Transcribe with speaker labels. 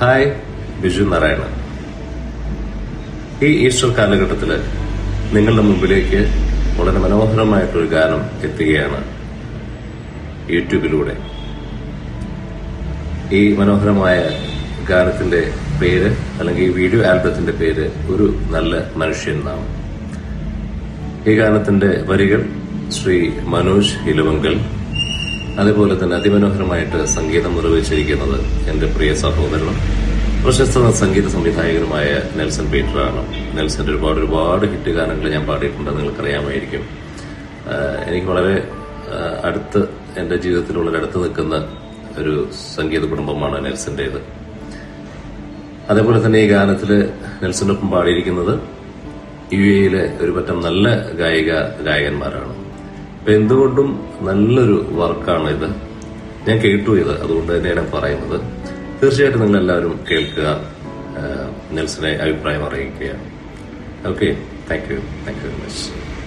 Speaker 1: hi Biju Narayanan ഈ Easter കാലഘട്ടത്തിൽ നിങ്ങളുടെ മുമ്പിലേക്ക് വളരെ മനോഹരമായിട്ടൊരു ഗാനം എത്തുകയാണ് യൂട്യൂബിലൂടെ ഈ മനോഹരമായ ഗാനത്തിന്റെ പേര് അല്ലെങ്കിൽ ഈ വീഡിയോ ആൽബത്തിന്റെ പേര് ഒരു നല്ല മനുഷ്യൻ നാം ഈ ഗാനത്തിന്റെ വരികൾ ശ്രീ മനോജ് ഇലവങ്കൽ അതേപോലെ തന്നെ അതിമനോഹരമായിട്ട് സംഗീതം നിർവഹിച്ചിരിക്കുന്നത് എന്റെ പ്രിയ സഹോദരനും പ്രശസ്ത സംഗീത സംവിധായകനുമായ നെൽസൺ പീറ്ററാണ് നെൽസന്റെ ഒരുപാട് ഒരുപാട് ഹിറ്റ് ഗാനങ്ങൾ ഞാൻ പാടിയിട്ടുണ്ട് നിങ്ങൾക്കറിയാമായിരിക്കും ആഹ് എനിക്ക് വളരെ ആഹ് അടുത്ത് എന്റെ ജീവിതത്തിൽ വളരെ അടുത്ത് നിൽക്കുന്ന ഒരു സംഗീത കുടുംബമാണ് നെൽസന്റേത് അതേപോലെ തന്നെ ഈ ഗാനത്തില് നെൽസനൊപ്പം പാടിയിരിക്കുന്നത് യു എയിലെ ഒരു പറ്റം നല്ല ഗായിക ഗായകന്മാരാണ് അപ്പൊ എന്തുകൊണ്ടും നല്ലൊരു വർക്കാണ് ഇത് ഞാൻ കേട്ടു ഇത് അതുകൊണ്ട് തന്നെയാണ് പറയുന്നത് തീർച്ചയായിട്ടും നിങ്ങൾ എല്ലാവരും കേൾക്കുക ആ, നെൽസനെ അഭിപ്രായം അറിയിക്കുക okay thank you thank you very much